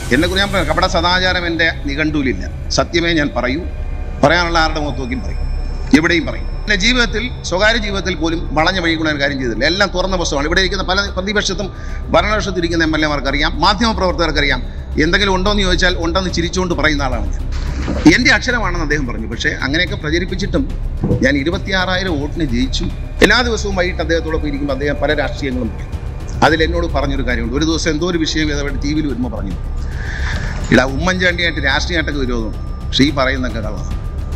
എന്നെ കുറിച്ച് ഞാൻ പറയാം കപട സദാചാരം എൻ്റെ നിഘണ്ടുവിലില്ല സത്യമേ ഞാൻ പറയൂ പറയാനുള്ള ആരുടെ മുഖത്ത് നോക്കിയും പറയും എവിടെയും പറയും എൻ്റെ ജീവിതത്തിൽ സ്വകാര്യ ജീവിതത്തിൽ പോലും വളഞ്ഞ വഴി ഒരു കാര്യം ചെയ്തില്ല എല്ലാം തുറന്ന പുസ്തകമാണ് ഇവിടെ ഇരിക്കുന്ന പല പ്രതിപക്ഷത്തും ഭരണപക്ഷത്തും ഇരിക്കുന്ന എം എൽ എമാർക്ക് അറിയാം മാധ്യമപ്രവർത്തകർക്ക് അറിയാം എന്തെങ്കിലും ഉണ്ടോ എന്ന് ചോദിച്ചാൽ ഉണ്ടെന്ന് ചിരിച്ചുകൊണ്ട് പറയുന്ന ആളാണ് ഞാൻ എൻ്റെ അക്ഷരമാണെന്ന് അദ്ദേഹം പറഞ്ഞു പക്ഷേ അങ്ങനെയൊക്കെ പ്രചരിപ്പിച്ചിട്ടും ഞാൻ ഇരുപത്തിയാറായിരം വോട്ടിന് ജയിച്ചു എല്ലാ ദിവസവും വൈകിട്ട് അദ്ദേഹത്തോടൊപ്പം ഇരിക്കുമ്പോൾ അദ്ദേഹം പല രാഷ്ട്രീയങ്ങളും പറയും അതിൽ എന്നോട് പറഞ്ഞൊരു കാര്യമുണ്ട് ഒരു ദിവസം എന്തോ ഒരു വിഷയം ഇതവിടെ ടി വിയിൽ വരുമ്പോൾ പറഞ്ഞു ഇടാ ഉമ്മൻചാണ്ടിയായിട്ട് രാഷ്ട്രീയമായിട്ടൊക്കെ വിരോധമുണ്ട് പക്ഷേ ഈ പറയുന്നൊക്കെ കള്ളതാണ്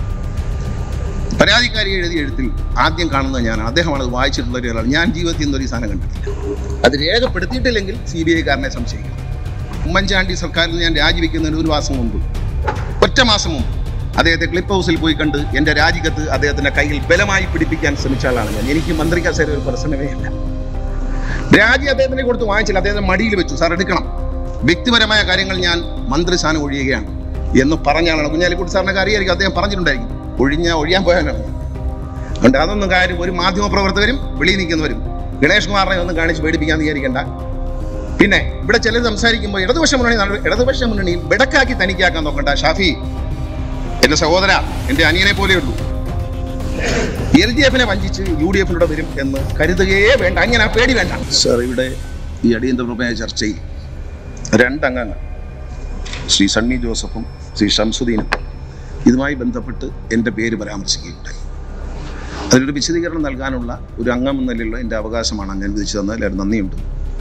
പരാതിക്കാരി എഴുതിയ എഴുത്തിൽ ആദ്യം കാണുന്നത് ഞാനാണ് അദ്ദേഹമാണ് അത് വായിച്ചിട്ടുള്ള ഒരാൾ ഞാൻ ജീവിതത്തിൽ നിന്നൊരു സാധനം കണ്ടിട്ടില്ല അത് രേഖപ്പെടുത്തിയിട്ടില്ലെങ്കിൽ സി ബി ഐക്കാരനെ സംശയിക്കണം ഉമ്മൻചാണ്ടി സർക്കാരിൽ നിന്ന് ഞാൻ രാജിവെക്കുന്നതിന് ഒരു മാസം മുമ്പ് ഒറ്റ മാസം മുമ്പ് അദ്ദേഹത്തെ ക്ലിപ്പ് ഹൗസിൽ പോയി കണ്ട് എൻ്റെ രാജിക്കത്ത് അദ്ദേഹത്തിൻ്റെ കയ്യിൽ ബലമായി പിടിപ്പിക്കാൻ ശ്രമിച്ച ആളാണ് ഞാൻ എനിക്ക് മന്ത്രി കസേര ഒരു പ്രശ്നമേ ഇല്ല രാജി അദ്ദേഹത്തിനെ കൊടുത്ത് വാങ്ങിച്ചില്ല അദ്ദേഹത്തെ മടിയിൽ വെച്ചു സാർ എടുക്കണം വ്യക്തിപരമായ കാര്യങ്ങൾ ഞാൻ മന്ത്രിസ്ഥാനം ഒഴിയുകയാണ് എന്ന് പറഞ്ഞ ആളാണ് കുഞ്ഞാലിക്കുട്ടി സാറിനൊക്കെ അറിയായിരിക്കും അദ്ദേഹം പറഞ്ഞിട്ടുണ്ടായിരിക്കും ഒഴിഞ്ഞ ഒഴിയാൻ പോയാലാണ് അതുകൊണ്ട് അതൊന്നും കാര്യം ഒരു മാധ്യമ പ്രവർത്തകരും വെളിയിൽ നിൽക്കുന്നവരും ഗണേഷ് കുമാറിനെ ഒന്നും കാണിച്ച് പേടിപ്പിക്കാൻ വിചാരിക്കേണ്ട പിന്നെ ഇവിടെ ചിലർ സംസാരിക്കുമ്പോൾ ഇടതുപക്ഷ മുന്നണി നട- ഇടതുപക്ഷ മുന്നണിയിൽ ബെടക്കാക്കി തനിക്കാക്കാൻ നോക്കണ്ട ഷാഫി എന്റെ സഹോദര എന്റെ അനിയനെ പോലെയുള്ളൂ എൽ ഡി എഫിനെ വഞ്ചിച്ച് യു ഡി എഫിലൂടെ വരും എന്ന് കരുതുകയേ വേണ്ട അങ്ങനെ ആ പേടി വേണ്ട സർ ഇവിടെ ഈ അടിയന്തര പ്രമേയ ചർച്ചയിൽ രണ്ടംഗങ്ങൾ ശ്രീ സണ്ണി ജോസഫും ശ്രീ ഷംസുദ്ദീനും ഇതുമായി ബന്ധപ്പെട്ട് എൻ്റെ പേര് പരാമർശിക്കുകയുണ്ടായി അതിനൊരു വിശദീകരണം നൽകാനുള്ള ഒരു അംഗം എന്ന നിലയിലുള്ള എൻ്റെ അവകാശമാണ് അങ്ങനെ വിധിച്ചു തന്നതിൽ അതിന് നന്ദിയുണ്ട്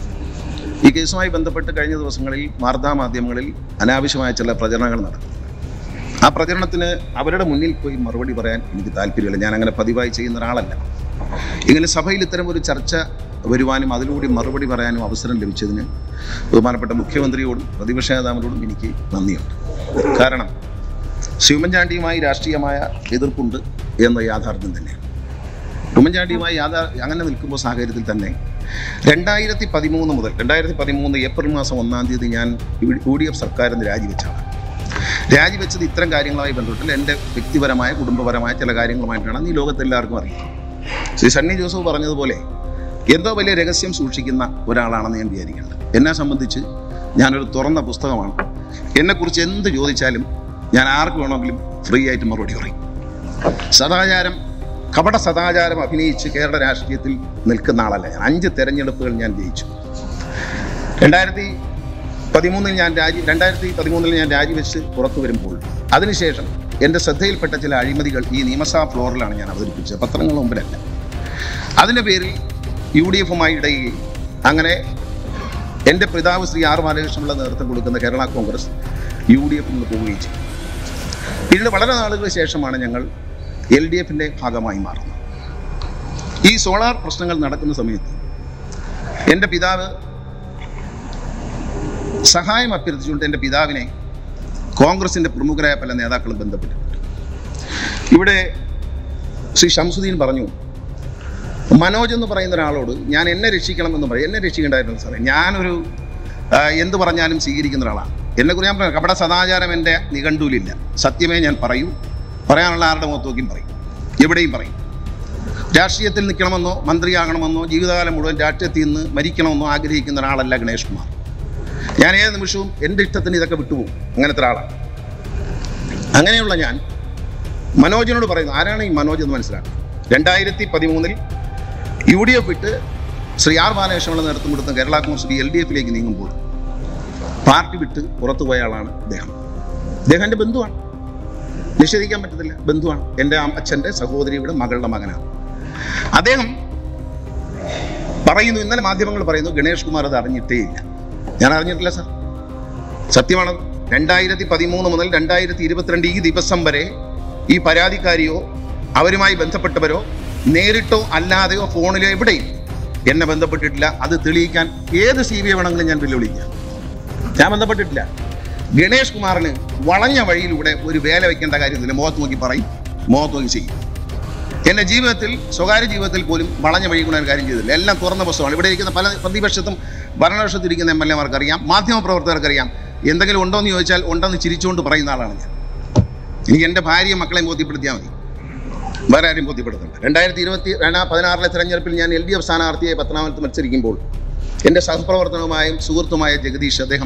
ഈ കേസുമായി ബന്ധപ്പെട്ട് കഴിഞ്ഞ ദിവസങ്ങളിൽ വാർത്താമാധ്യമങ്ങളിൽ അനാവശ്യമായ ചില പ്രചരണങ്ങൾ നടക്കുന്നു ആ പ്രചരണത്തിന് അവരുടെ മുന്നിൽ പോയി മറുപടി പറയാൻ എനിക്ക് താല്പര്യമില്ല ഞാൻ അങ്ങനെ പതിവായി ചെയ്യുന്ന ഒരാളല്ല ഇങ്ങനെ സഭയിൽ ഇത്തരം ഒരു ചർച്ച വരുവാനും അതിലൂടെ മറുപടി പറയാനും അവസരം ലഭിച്ചതിന് ബഹുമാനപ്പെട്ട മുഖ്യമന്ത്രിയോടും പ്രതിപക്ഷ നേതാവിനോടും എനിക്ക് നന്ദിയുണ്ട് കാരണം ശിവമൻചാണ്ടിയുമായി രാഷ്ട്രീയമായ എതിർപ്പുണ്ട് എന്ന യാഥാർത്ഥ്യം തന്നെയാണ് ഉമ്മൻചാണ്ടിയുമായി യാഥാ അങ്ങനെ നിൽക്കുമ്പോൾ സാഹചര്യത്തിൽ തന്നെ രണ്ടായിരത്തി പതിമൂന്ന് മുതൽ രണ്ടായിരത്തി പതിമൂന്ന് ഏപ്രിൽ മാസം ഒന്നാം തീയതി ഞാൻ യു ഡി എഫ് സർക്കാരിൽ നിന്ന് രാജിവെച്ചാണ് രാജിവെച്ചത് ഇത്തരം കാര്യങ്ങളുമായി ബന്ധപ്പെട്ടില്ല എൻ്റെ വ്യക്തിപരമായ കുടുംബപരമായ ചില കാര്യങ്ങളുമായിട്ടാണ് ഈ ലോകത്തെല്ലാവർക്കും അറിയാം ശ്രീ സണ്ണി ജോസഫ് പറഞ്ഞതുപോലെ എന്തോ വലിയ രഹസ്യം സൂക്ഷിക്കുന്ന ഒരാളാണെന്ന് ഞാൻ വിചാരിക്കുന്നുണ്ട് എന്നെ സംബന്ധിച്ച് ഞാനൊരു തുറന്ന പുസ്തകമാണ് എന്നെക്കുറിച്ച് എന്ത് ചോദിച്ചാലും ഞാൻ ആർക്ക് വേണമെങ്കിലും ഫ്രീ ആയിട്ട് മറുപടി പറയും സദാചാരം കപട സദാചാരം അഭിനയിച്ച് കേരള രാഷ്ട്രീയത്തിൽ നിൽക്കുന്ന ആളല്ല ഞാൻ അഞ്ച് തെരഞ്ഞെടുപ്പുകൾ ഞാൻ ജയിച്ചു രണ്ടായിരത്തി പതിമൂന്നിൽ ഞാൻ രാജി രണ്ടായിരത്തി പതിമൂന്നിൽ ഞാൻ രാജിവെച്ച് പുറത്തു വരുമ്പോൾ അതിനുശേഷം എൻ്റെ ശ്രദ്ധയിൽപ്പെട്ട ചില അഴിമതികൾ ഈ നിയമസഭാ ഫ്ലോറിലാണ് ഞാൻ അവതരിപ്പിച്ചത് പത്രങ്ങൾ മുമ്പിലല്ല അതിൻ്റെ പേരിൽ യു ഡി എഫുമായി ഇടയുകയും അങ്ങനെ എൻ്റെ പിതാവ് ശ്രീ ആർ ബാലകൃഷ്ണനുള്ള നേതൃത്വം കൊടുക്കുന്ന കേരള കോൺഗ്രസ് യു ഡി എഫിൽ നിന്ന് പോവുകയും ചെയ്തു പിന്നീട് വളരെ നാളുകൾക്ക് ശേഷമാണ് ഞങ്ങൾ എൽ ഡി എഫിൻ്റെ ഭാഗമായി മാറുന്നത് ഈ സോളാർ പ്രശ്നങ്ങൾ നടക്കുന്ന സമയത്ത് എൻ്റെ പിതാവ് സഹായം അഭ്യർത്ഥിച്ചുകൊണ്ട് എൻ്റെ പിതാവിനെ കോൺഗ്രസിൻ്റെ പ്രമുഖരായ പല നേതാക്കളും ബന്ധപ്പെട്ടിട്ടുണ്ട് ഇവിടെ ശ്രീ ഷംസുദ്ദീൻ പറഞ്ഞു മനോജ് എന്ന് പറയുന്ന ഒരാളോട് ഞാൻ എന്നെ രക്ഷിക്കണം എന്ന് പറയും എന്നെ രക്ഷിക്കേണ്ടായിരുന്നു സാറേ ഞാനൊരു ആ, എന്ത് പറഞ്ഞാലും സ്വീകരിക്കുന്ന ഒരാളാണ് എന്നെക്കുറിച്ച് ഞാൻ പറയാം കപട സദാചാരം എൻ്റെ നിഘണ്ടുവിലില്ല സത്യമേ ഞാൻ പറയൂ പറയാനുള്ള ആരുടെ മുഖത്ത് നോക്കിയും പറയും എവിടെയും പറയും രാഷ്ട്രീയത്തിൽ നിൽക്കണമെന്നോ മന്ത്രിയാകണമെന്നോ ജീവിതകാലം മുഴുവൻ രാഷ്ട്രീയത്തിൽ നിന്ന് മരിക്കണമെന്നോ ആഗ്രഹിക്കുന്ന ഒരാളല്ല ഗണേഷ് കുമാർ ഞാൻ ഏത് നിമിഷവും എൻ്റെ ഇഷ്ടത്തിന് ഇതൊക്കെ വിട്ടുപോകും അങ്ങനത്തെ ഒരാളാണ് അങ്ങനെയുള്ള ഞാൻ മനോജിനോട് പറയുന്നു ആരാണ് ഈ മനോജ് എന്ന് മനസ്സിലാക്കുക രണ്ടായിരത്തി പതിമൂന്നിൽ യു ഡി എഫ് ഇട്ട് ശ്രീ ആർ ബാലകൃഷ്ണനുള്ള നേതൃത്വം കൊടുത്ത Kerala Congress B L D എഫിലേക്ക് നീങ്ങുമ്പോൾ പാർട്ടി വിട്ട് പുറത്തു പോയ ആളാണ് അദ്ദേഹം അദ്ദേഹം എൻ്റെ ബന്ധുവാണ് നിഷേധിക്കാൻ പറ്റത്തില്ല ബന്ധുവാണ് എൻ്റെ അച്ഛൻ്റെ സഹോദരിയുടെ മകളുടെ മകനാണ് അദ്ദേഹം പറയുന്നു ഇന്നലെ മാധ്യമങ്ങൾ പറയുന്നു ഗണേഷ് കുമാർ അത് അറിഞ്ഞിട്ടേ ഇല്ല ഞാൻ അറിഞ്ഞിട്ടില്ല സാർ സത്യമാണ് രണ്ടായിരത്തി പതിമൂന്ന് മുതൽ രണ്ടായിരത്തി ഇരുപത്തിരണ്ട് ഈ ദിവസം വരെ ഈ പരാതിക്കാരിയോ അവരുമായി ബന്ധപ്പെട്ടവരോ നേരിട്ടോ അല്ലാതെയോ ഫോണിലോ എവിടെയും എന്നെ ബന്ധപ്പെട്ടിട്ടില്ല അത് തെളിയിക്കാൻ ഏത് സി ബി ഐ വേണമെങ്കിലും ഞാൻ വെല്ലുവിളിക്കാം ഞാൻ ബന്ധപ്പെട്ടിട്ടില്ല ഗണേഷ് കുമാറിന് വളഞ്ഞ വഴിയിലൂടെ ഒരു വേല വെക്കേണ്ട കാര്യത്തില്ല മുഖത്ത് നോക്കി പറയും മുഖത്ത് നോക്കി ചെയ്യും എൻ്റെ ജീവിതത്തിൽ സ്വകാര്യ ജീവിതത്തിൽ പോലും വളഞ്ഞ വഴി കൊണ്ടാൻ കാര്യം ചെയ്തില്ല എല്ലാം തുറന്ന പുസ്തകമാണ് ഇവിടെ ഇരിക്കുന്ന പല പ്രതിപക്ഷത്തും ഭരണപക്ഷത്തും ഇരിക്കുന്ന എം എൽ എമാർക്ക് അറിയാം മാധ്യമപ്രവർത്തകർക്ക് അറിയാം എന്തെങ്കിലും ഉണ്ടോ എന്ന് ചോദിച്ചാൽ ഉണ്ടെന്ന് ചിരിച്ചുകൊണ്ട് പറയുന്ന ആളാണ് ഞാൻ എനിക്ക് എൻ്റെ ഭാര്യയും മക്കളെയും ബോധ്യപ്പെടുത്തിയാൽ മതി വേറെ ആരും ബോധ്യപ്പെടുത്തുന്നില്ല രണ്ടായിരത്തി ഇരുപത്തി രണ്ടാ പതിനാറിലെ തെരഞ്ഞെടുപ്പിൽ ഞാൻ എൽ ഡി എഫ് സ്ഥാനാർത്ഥിയായി പത്തനാമത്ത് മത്സരിക്കുമ്പോൾ എൻ്റെ സഹപ്രവർത്തനവുമായും സുഹൃത്തുമായ ജഗദീഷ് അദ്ദേഹം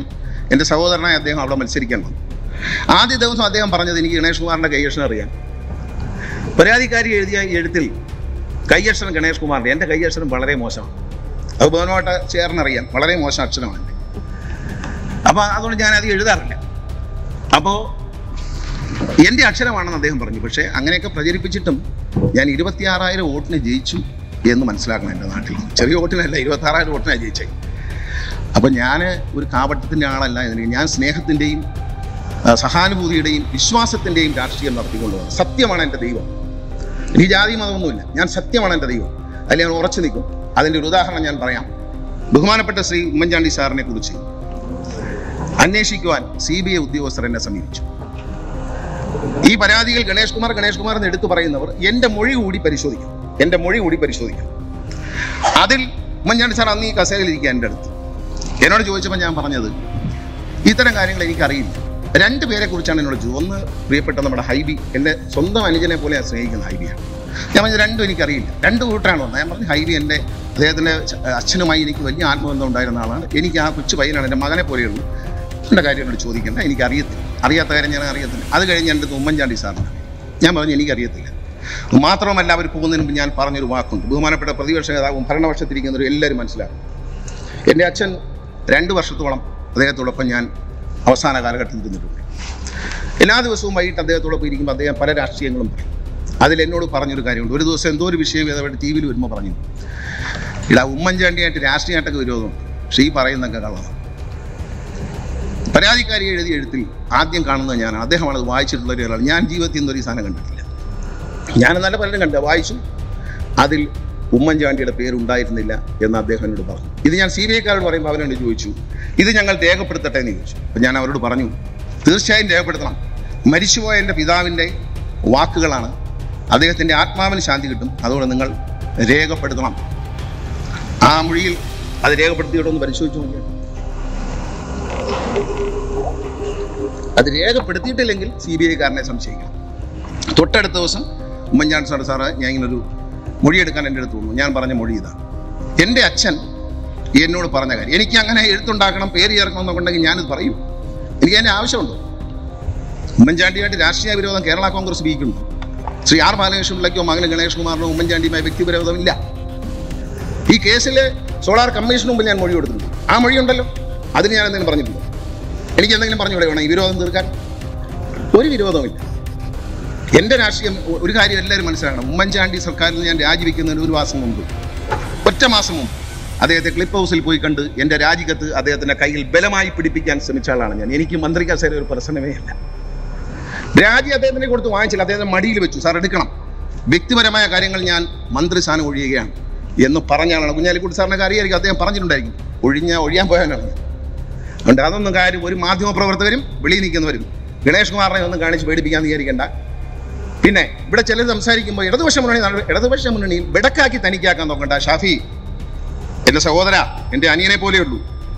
എൻ്റെ സഹോദരനായ അദ്ദേഹം അവിടെ മത്സരിക്കാൻ വന്നു ആദ്യ ദിവസം അദ്ദേഹം പറഞ്ഞത് എനിക്ക് ഗണേഷ് കുമാറിൻ്റെ കൈയക്ഷരം അറിയാം പരാതിക്കാരി എഴുതിയ ഈ എഴുത്തിൽ കൈയക്ഷരം ഗണേഷ് കുമാറിൻ്റെ എൻ്റെ കൈയക്ഷരം വളരെ മോശമാണ് അത് ബഹുമാനമായിട്ട് ചേർന്നറിയാം വളരെ മോശം അക്ഷരമാണ് എൻ്റെ അപ്പോൾ അതുകൊണ്ട് ഞാൻ അത് എഴുതാറില്ല അപ്പോൾ എൻ്റെ അക്ഷരമാണെന്ന് അദ്ദേഹം പറഞ്ഞു പക്ഷേ അങ്ങനെയൊക്കെ പ്രചരിപ്പിച്ചിട്ടും ഞാൻ ഇരുപത്തിയാറായിരം വോട്ടിന് ജയിച്ചു എന്ന് മനസ്സിലാക്കണം എൻ്റെ നാട്ടിൽ ചെറിയ വോട്ടിനല്ല ഇരുപത്താറായിരം വോട്ടിനാണ് ജയിച്ചത് അപ്പം ഞാൻ ഒരു കാപട്ടത്തിൻ്റെ ആളല്ല ഇതിന് ഞാൻ സ്നേഹത്തിൻ്റെയും ആ, സഹാനുഭൂതിയുടെയും വിശ്വാസത്തിൻ്റെയും രാഷ്ട്രീയം നടത്തിക്കൊണ്ടുപോകും സത്യമാണ് എൻ്റെ ദൈവം എനിക്ക് ജാതി മതമൊന്നുമില്ല ഞാൻ സത്യമാണ് എൻ്റെ ദൈവം അതിൽ ഞാൻ ഉറച്ചു നിൽക്കും അതിൻ്റെ ഒരു ഉദാഹരണം ഞാൻ പറയാം ബഹുമാനപ്പെട്ട ശ്രീ ഉമ്മൻചാണ്ടി സാറിനെ കുറിച്ച് അന്വേഷിക്കുവാൻ സി ബി ഐ ഉദ്യോഗസ്ഥർ എന്നെ സമീപിച്ചു ഈ പരാതികൾ ഗണേഷ് കുമാർ ഗണേഷ് കുമാർ എന്ന് എടുത്തു പറയുന്നവർ എൻ്റെ മൊഴി കൂടി പരിശോധിക്കും എൻ്റെ മൊഴി കൂടി പരിശോധിക്കും അതിൽ ഉമ്മൻചാണ്ടി സാർ അന്ന് ഈ കസേരയിൽ ഇരിക്കുക എൻ്റെ അടുത്ത് എന്നോട് ചോദിച്ചപ്പോൾ ഞാൻ പറഞ്ഞത് ഇത്തരം കാര്യങ്ങൾ എനിക്കറിയില്ല രണ്ട് പേരെ കുറിച്ചാണ് എന്നോട് ചോദിച്ചത് ഒന്ന് പ്രിയപ്പെട്ട നമ്മുടെ ഹൈബി എൻ്റെ സ്വന്തം അനുജനെ പോലെ ഞാൻ സ്നേഹിക്കുന്ന ഹൈബിയാണ് ഞാൻ പറഞ്ഞു രണ്ടും എനിക്കറിയില്ല രണ്ട് കൂട്ടരാണ് വന്നത് ഞാൻ പറഞ്ഞു ഹൈബി എൻ്റെ അദ്ദേഹത്തിൻ്റെ ച- അച്ഛനുമായി എനിക്ക് വലിയ ആത്മബന്ധം ഉണ്ടായിരുന്ന ആളാണ് എനിക്ക് ആ കൊച്ചു പയ്യനാണ് എൻ്റെ മകനെ പോലെയുള്ളൂ എൻ്റെ കാര്യം എന്നോട് ചോദിക്കേണ്ട എനിക്ക് അറിയത്തില്ല അറിയാത്ത കാര്യം ഞാൻ അറിയത്തില്ല അത് കഴിഞ്ഞ് എൻ്റെ അടുത്ത് ഉമ്മൻചാണ്ടി സാറിന് ഞാൻ പറഞ്ഞു എനിക്കറിയത്തില്ല മാത്രമല്ല അവർ പോകുന്നതിന് മുമ്പ് ഞാൻ പറഞ്ഞൊരു വാക്കുണ്ട് ബഹുമാനപ്പെട്ട പ്രതിപക്ഷ നേതാവും ഭരണപക്ഷത്തിരിക്കുന്നവരും എല്ലാവരും മനസ്സിലാക്കും എൻ്റെ അച്ഛൻ രണ്ട് വർഷത്തോളം അദ്ദേഹത്തോടൊപ്പം ഞാൻ അവസാന കാലഘട്ടത്തിൽ നിന്നിട്ടുണ്ട് എല്ലാ ദിവസവും വൈകിട്ട് അദ്ദേഹത്തോടൊപ്പം ഇരിക്കുമ്പോൾ അദ്ദേഹം പല രാഷ്ട്രീയങ്ങളും പറയും അതിൽ എന്നോട് പറഞ്ഞൊരു കാര്യമുണ്ട് ഒരു ദിവസം എന്തോ ഒരു വിഷയം ഇതേപോലെ ടി വിയിൽ വരുമ്പോൾ പറഞ്ഞു ഇടാ ഉമ്മൻചാണ്ടിയായിട്ട് രാഷ്ട്രീയമായിട്ടൊക്കെ വിരോധമുണ്ട് പക്ഷേ ഈ പറയുന്നൊക്കെ കള്ളമാണ് പരാതിക്കാരി എഴുതിയ എഴുത്തിൽ ആദ്യം കാണുന്നത് ഞാനാണ് അദ്ദേഹമാണ് അത് വായിച്ചിട്ടുള്ള ഒരാളാണ് ഞാൻ ജീവിതത്തിൽ നിന്നൊരു ഈ സാധനം കണ്ടിട്ടില്ല ഞാൻ നല്ല പലരും കണ്ട വായിച്ചു അതിൽ ഉമ്മൻചാണ്ടിയുടെ പേരുണ്ടായിരുന്നില്ല എന്ന് അദ്ദേഹം എന്നോട് പറഞ്ഞു ഇത് ഞാൻ സി ബി ഐക്കാരോട് പറയുമ്പോൾ അവരോട് ചോദിച്ചു ഇത് ഞങ്ങൾ രേഖപ്പെടുത്തട്ടെ എന്ന് ചോദിച്ചു അപ്പം ഞാൻ അവരോട് പറഞ്ഞു തീർച്ചയായും രേഖപ്പെടുത്തണം മരിച്ചുപോയ എൻ്റെ പിതാവിൻ്റെ വാക്കുകളാണ് അദ്ദേഹത്തിൻ്റെ ആത്മാവിന് ശാന്തി കിട്ടും അതുകൊണ്ട് നിങ്ങൾ രേഖപ്പെടുത്തണം ആ മൊഴിയിൽ അത് രേഖപ്പെടുത്തിയിട്ടൊന്ന് പരിശോധിച്ചു നോക്കിയാൽ അത് രേഖപ്പെടുത്തിയിട്ടില്ലെങ്കിൽ സി ബി ഐക്കാരനെ സംശയിക്കണം തൊട്ടടുത്ത ദിവസം ഉമ്മൻചാണ്ടി സാർ സാറ് ഞാൻ ഇങ്ങനൊരു മൊഴിയെടുക്കാൻ എൻ്റെ അടുത്ത് വന്നു ഞാൻ പറഞ്ഞ മൊഴി ഇതാണ് എൻ്റെ അച്ഛൻ എന്നോട് പറഞ്ഞ കാര്യം എനിക്ക് അങ്ങനെ എഴുത്തുണ്ടാക്കണം പേര് ചേർക്കണം എന്നൊക്കെ ഉണ്ടെങ്കിൽ ഞാനിത് പറയും എനിക്ക് അതിൻ്റെ ആവശ്യമുണ്ടോ ഉമ്മൻചാണ്ടിയായിട്ട് രാഷ്ട്രീയ വിരോധം കേരള കോൺഗ്രസ് ബിക്കുണ്ട് ശ്രീ ആർ ബാലകൃഷ്ണൻ പിള്ളയ്ക്കോ മകൻ ഗണേഷ് കുമാറിനോ ഉമ്മൻചാണ്ടിയുമായി വ്യക്തിവിരോധമില്ല ഈ കേസിൽ സോളാർ കമ്മീഷന് മുമ്പ് ഞാൻ മൊഴി കൊടുത്തിട്ടുണ്ട് ആ മൊഴിയുണ്ടല്ലോ അതിന് ഞാൻ എന്തെങ്കിലും പറഞ്ഞിട്ടുണ്ടോ എനിക്ക് എന്തെങ്കിലും പറഞ്ഞുകൂടെ വേണം ഈ വിരോധം തീർക്കാൻ ഒരു വിരോധമില്ല എൻ്റെ രാഷ്ട്രീയം ഒ- ഒരു കാര്യം എല്ലാവരും മനസ്സിലാക്കണം ഉമ്മൻചാണ്ടി സർക്കാരിൽ നിന്ന് ഞാൻ രാജിവെക്കുന്നതിന് ഒരു മാസം മുമ്പ് ഒറ്റ മാസം മുമ്പ് അദ്ദേഹത്തെ ക്ലിപ്പ് ഹൗസിൽ പോയി കണ്ട് എൻ്റെ രാജിക്കത്ത് അദ്ദേഹത്തിൻ്റെ കയ്യിൽ ബലമായി പിടിപ്പിക്കാൻ ശ്രമിച്ച ആളാണ് ഞാൻ എനിക്ക് മന്ത്രി കസേര ഒരു പ്രശ്നമേ അല്ല രാജി അദ്ദേഹത്തിനെ കൊടുത്ത് വാങ്ങിച്ചില്ല അദ്ദേഹത്തെ മടിയിൽ വെച്ചു സാർ എടുക്കണം വ്യക്തിപരമായ കാര്യങ്ങൾ ഞാൻ മന്ത്രി സ്ഥാനം ഒഴിയുകയാണ് എന്ന് പറഞ്ഞ ആളാണ് കുഞ്ഞാലിക്കുട്ടി സാറിനൊക്കെ അറിയായിരിക്കും അദ്ദേഹം പറഞ്ഞിട്ടുണ്ടായിരിക്കും ഒഴിഞ്ഞ ഒഴിയാൻ പോയാലാണ് അതുകൊണ്ട് അതൊന്നും കാര്യം ഒരു മാധ്യമ പ്രവർത്തകരും വെളിയിൽ നിൽക്കുന്നവരും ഗണേഷ് കുമാറിനെ ഒന്നും കാണിച്ച് പേടിപ്പിക്കാൻ വിചാരിക്കേണ്ട പിന്നെ ഇവിടെ ചിലർ സംസാരിക്കുമ്പോൾ ഇടതുപക്ഷ മുന്നണി നട- ഇടതുപക്ഷ മുന്നണിയിൽ വെടക്കാക്കി തനിക്കാക്കാൻ നോക്കണ്ട ഷാഫി എൻ്റെ സഹോദര എൻ്റെ അനിയനെ പോലെയുള്ളൂ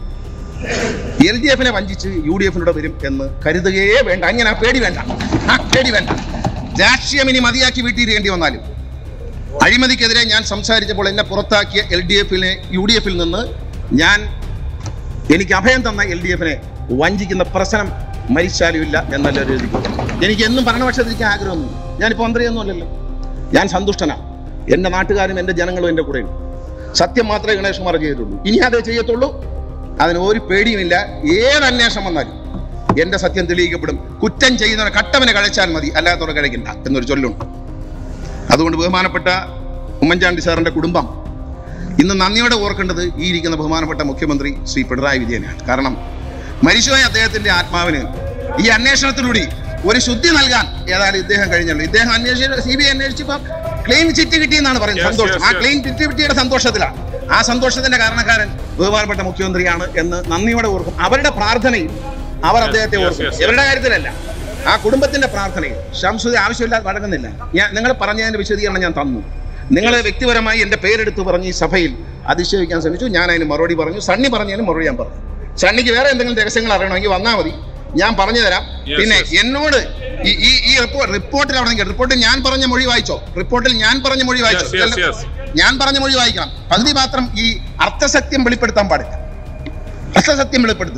എൽ ഡി എഫിനെ വഞ്ചിച്ച് യു ഡി എഫിനോട് വരും എന്ന് കരുതുകയേ വേണ്ട അങ്ങനെ ആ പേടി വേണ്ട ആ പേടി വേണ്ട രാഷ്ട്രീയം ഇനി മതിയാക്കി വീട്ടിയിരിക്കേണ്ടി വന്നാലും അഴിമതിക്കെതിരെ ഞാൻ സംസാരിച്ചപ്പോൾ എന്നെ പുറത്താക്കിയ എൽ ഡി എഫിലെ യു ഡി എഫിൽ നിന്ന് ഞാൻ എനിക്ക് അഭയം തന്ന എൽ ഡി എഫിനെ വഞ്ചിക്കുന്ന പ്രശ്നം മരിച്ചാലും ഇല്ല എന്നല്ല ഒരു എഴുതി എനിക്ക് എന്നും ഭരണപക്ഷത്തിരിക്കാൻ ആഗ്രഹമൊന്നുമില്ല ഞാനിപ്പോൾ മന്ത്രിയൊന്നും അല്ലല്ലോ ഞാൻ സന്തുഷ്ടനാണ് എൻ്റെ നാട്ടുകാരും എൻ്റെ ജനങ്ങളും എൻ്റെ കൂടെയുണ്ട് സത്യം മാത്രമേ ഗണേഷ് കുമാർ ചെയ്തിട്ടുള്ളൂ ഇനി അതേ ചെയ്യത്തുള്ളൂ അതിന് ഒരു പേടിയുമില്ല ഏത് അന്വേഷണം വന്നാലും എൻ്റെ സത്യം തെളിയിക്കപ്പെടും കുറ്റം ചെയ്യുന്നവനെ കട്ടവനെ കഴിച്ചാൽ മതി അല്ലാത്തവരെ കഴിക്കണ്ട എന്നൊരു ചൊല്ലുണ്ട് അതുകൊണ്ട് ബഹുമാനപ്പെട്ട ഉമ്മൻചാണ്ടി സാറിൻ്റെ കുടുംബം ഇന്ന് നന്ദിയോടെ ഓർക്കേണ്ടത് ഈ ഇരിക്കുന്ന ബഹുമാനപ്പെട്ട മുഖ്യമന്ത്രി ശ്രീ പിണറായി വിജയനാണ് കാരണം മരിച്ചുപോയ അദ്ദേഹത്തിന്റെ ആത്മാവിന് ഈ അന്വേഷണത്തിലൂടെ ഒരു ശുദ്ധി നൽകാൻ ഏതായാലും ഇദ്ദേഹം കഴിഞ്ഞല്ലോ ഇദ്ദേഹം അന്വേഷിച്ച് സി ബി ഐ അന്വേഷിച്ചപ്പോൾ ക്ലീൻ ചിറ്റ് കിട്ടിയെന്നാണ് പറയുന്നത് Yes, സന്തോഷം yes, ആ yes. ക്ലീൻ ചിറ്റ് കിട്ടിയുടെ സന്തോഷത്തിലാണ് ആ സന്തോഷത്തിന്റെ കാരണക്കാരൻ ബഹുമാനപ്പെട്ട മുഖ്യമന്ത്രിയാണ് എന്ന് നന്ദിയോടെ ഓർക്കും അവരുടെ പ്രാർത്ഥനയിൽ അവർ Yes, അദ്ദേഹത്തെ yes, ഓർക്കും yes, yes. ഇവരുടെ കാര്യത്തിലല്ല ആ കുടുംബത്തിന്റെ പ്രാർത്ഥനയിൽ ശംസുദി ആവശ്യമില്ലാതെ വഴങ്ങുന്നില്ല ഞാൻ നിങ്ങൾ പറഞ്ഞതിന്റെ വിശദീകരണം ഞാൻ തന്നു നിങ്ങൾ വ്യക്തിപരമായി എന്റെ പേരെടുത്ത് പറഞ്ഞ് ഈ സഭയിൽ അതിശയിക്കാൻ ശ്രമിച്ചു ഞാൻ അതിന് മറുപടി പറഞ്ഞു സണ്ണി പറഞ്ഞതിന് മറുപടി ഞാൻ പറഞ്ഞു സണ്ണിക്ക് വേറെ എന്തെങ്കിലും രഹസ്യങ്ങൾ അറിയണമെങ്കിൽ വന്നാൽ മതി ഞാൻ പറഞ്ഞു തരാം Yes, പിന്നെ yes. എന്നോട് ഈ ഈ ഈ റിപ്പോർട്ട് റിപ്പോർട്ടിൽ അവിടെ നിൽക്കുക റിപ്പോർട്ടിൽ ഞാൻ പറഞ്ഞ മൊഴി വായിച്ചോ റിപ്പോർട്ടിൽ ഞാൻ പറഞ്ഞ മൊഴി വായിച്ചോ Yes, yes, yes. ഞാൻ പറഞ്ഞ മൊഴി വായിക്കണം പകുതി മാത്രം ഈ അർത്ഥസത്യം വെളിപ്പെടുത്താൻ പാടില്ല അർത്ഥസത്യം വെളിപ്പെടുത്തരുത്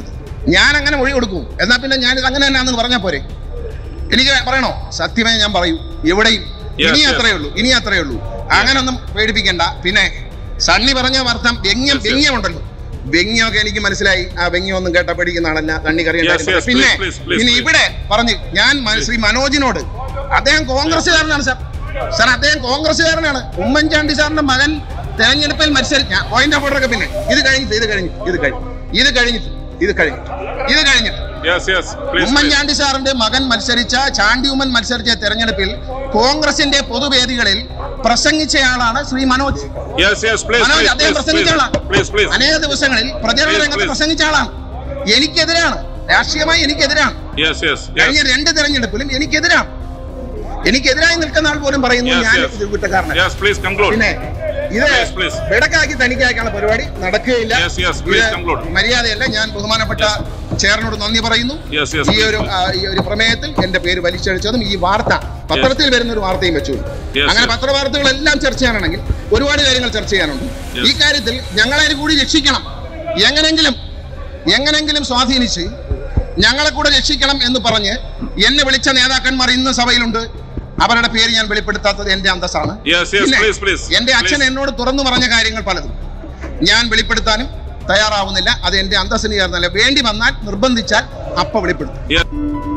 ഞാൻ അങ്ങനെ മൊഴി കൊടുക്കൂ എന്നാ പിന്നെ ഞാൻ ഇത് അങ്ങനെ തന്നെയാണെന്ന് പറഞ്ഞാൽ പോരെ എനിക്ക് പറയണോ സത്യമേ ഞാൻ പറയൂ എവിടെയും Yes, ഇനി yes. അത്രേ ഉള്ളൂ ഇനി അത്രേ ഉള്ളൂ അങ്ങനൊന്നും പേടിപ്പിക്കണ്ട പിന്നെ സണ്ണി പറഞ്ഞ അർത്ഥം വ്യംഗ്യം Yes, yes. വ്യംഗ്യമുണ്ടല്ലോ വ്യംഗ്യമൊക്കെ എനിക്ക് മനസ്സിലായി ആ വ്യംഗ്യമൊന്നും കേട്ട പേടിക്കുന്ന ആളല്ല കണ്ണി Yes, കറിയ yes, പിന്നെ please, please, please, പിന്നെ please. ഇവിടെ പറഞ്ഞു ഞാൻ മ- ശ്രീ മനോജിനോട് അദ്ദേഹം കോൺഗ്രസ്സുകാരനാണ് സാർ സാർ അദ്ദേഹം കോൺഗ്രസ്സുകാരനാണ് ഉമ്മൻചാണ്ടി സാറിന്റെ മകൻ തെരഞ്ഞെടുപ്പിൽ മത്സരിച്ച പോയിന്റ് ഓഫ് പിന്നെ ഇത് കഴിഞ്ഞിട്ട് ഇത് കഴിഞ്ഞു ഇത് കഴിഞ്ഞു ഇത് കഴിഞ്ഞിട്ട് ഇത് കഴിഞ്ഞിട്ട് ഇത് കഴിഞ്ഞിട്ട് യെസ് യെസ് പ്ലീസ് ഉമ്മൻചാണ്ടി സാറിന്റെ മകൻ മത്സരിച്ച ചാണ്ടി ഉമ്മൻ മത്സരിച്ച തെരഞ്ഞെടുപ്പിൽ കോൺഗ്രസിന്റെ പൊതുവേദികളിൽ പ്രസംഗിച്ചയാളാണ് Shri Manoj yes yes please Manoj അദ്ദേഹം പ്രസംഗിച്ച ആളാണ് പ്ലീസ് പ്ലീസ് അനേക ദിവസങ്ങളിൽ പ്രചരണ Please, രംഗത്ത് please. പ്രസംഗിച്ച ആളാണ് എനിക്കെതിരാണ് രാഷ്ട്രീയമായി എനിക്കെതിരാണ് യെസ് യെസ് കഴിഞ്ഞ രണ്ട് തെരഞ്ഞെടുപ്പിലും എനിക്കെതിരാണ് എനിക്കെതിരായി നിൽക്കുന്ന ആൾ പോലും പറയുന്നു Yes, ഞാൻ yes. ഇത് കുറ്റക്കാരനാണ് യെസ് പ്ലീസ് കൺക്ലൂഡ് പിന്നെ ഇത് Please, please. വെടക്കാക്കി തനിക്കാക്കാനുള്ള പരിപാടി നടക്കുകയില്ല Yes, yes, please ഇത് conclude. മര്യാദയല്ല ഞാൻ ബഹുമാനപ്പെട്ട ചെയറിനോട് നന്ദി പറയുന്നു Yes, yes, ഈ please. ഒരു ആ, ഈ ഒരു പ്രമേയത്തിൽ എന്റെ പേര് വലിച്ചഴിച്ചതും ഈ വാർത്ത പത്രത്തിൽ വരുന്ന ഒരു വാർത്തയും വെച്ചു Yes, അങ്ങനെ yes. പത്രവാർത്തകളെല്ലാം ചർച്ച ചെയ്യാനാണെങ്കിൽ ഒരുപാട് കാര്യങ്ങൾ ചർച്ച ചെയ്യാനുണ്ട് Yes. ഈ കാര്യത്തിൽ ഞങ്ങളെ കൂടി രക്ഷിക്കണം എങ്ങനെങ്കിലും എങ്ങനെങ്കിലും സ്വാധീനിച്ച് ഞങ്ങളെ കൂടെ രക്ഷിക്കണം എന്ന് പറഞ്ഞ് എന്നെ വിളിച്ച നേതാക്കന്മാർ ഇന്ന് സഭയിലുണ്ട് അവരുടെ പേര് ഞാൻ വെളിപ്പെടുത്താത്തത് എന്റെ അന്തസ്സാണ് Yes, yes, പിന്നെ please, please. എന്റെ അച്ഛൻ Please. എന്നോട് തുറന്നു പറഞ്ഞ കാര്യങ്ങൾ പലതും ഞാൻ വെളിപ്പെടുത്താനും തയ്യാറാവുന്നില്ല അത് എന്റെ അന്തസ്സിന് ചേർന്നല്ല വേണ്ടി വന്നാൽ നിർബന്ധിച്ചാൽ അപ്പ വെളിപ്പെടുത്തും യെസ്